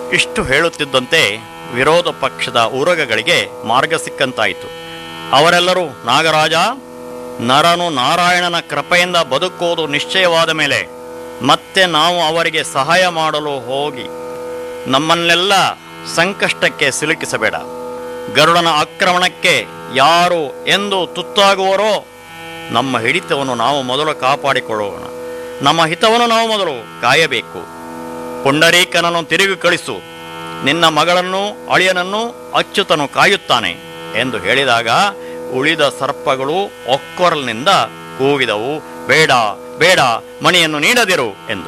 ಇಷ್ಟು ಹೇಳುತ್ತಿದ್ದಂತೆ ವಿರೋಧ ಪಕ್ಷದ ಉರಗಗಳಿಗೆ ಮಾರ್ಗ ಸಿಕ್ಕಂತಾಯಿತು ಅವರೆಲ್ಲರೂ ನಾಗರಾಜ ನರನು ನಾರಾಯಣನ ಕೃಪೆಯಿಂದ ಬದುಕುವುದು ನಿಶ್ಚಯವಾದ ಮೇಲೆ ಮತ್ತೆ ನಾವು ಅವರಿಗೆ ಸಹಾಯ ಮಾಡಲು ಹೋಗಿ ನಮ್ಮನ್ನೆಲ್ಲ ಸಂಕಷ್ಟಕ್ಕೆ ಸಿಲುಕಿಸಬೇಡ ಗರುಡನ ಆಕ್ರಮಣಕ್ಕೆ ಯಾರು ಎಂದು ತುತ್ತಾಗುವರೋ ನಮ್ಮ ಹಿಡಿತವನ್ನು ನಾವು ಮೊದಲು ಕಾಪಾಡಿಕೊಳ್ಳೋಣ ನಮ್ಮ ಹಿತವನ್ನು ನಾವು ಮೊದಲು ಕಾಯಬೇಕು ಪುಂಡರೀಕನನ್ನು ತಿರುಗಿ ಕಳಿಸು ನಿನ್ನ ಮಗಳನ್ನು ಅಳಿಯನನ್ನು ಅಚ್ಯುತನು ಕಾಯುತ್ತಾನೆ ಎಂದು ಹೇಳಿದಾಗ ಉಳಿದ ಸರ್ಪಗಳು ಒಕ್ಕೊರಲಿನಿಂದ ಕೂಗಿದವು ಬೇಡ ಬೇಡ ಮಣಿಯನ್ನು ನೀಡದಿರು ಎಂದು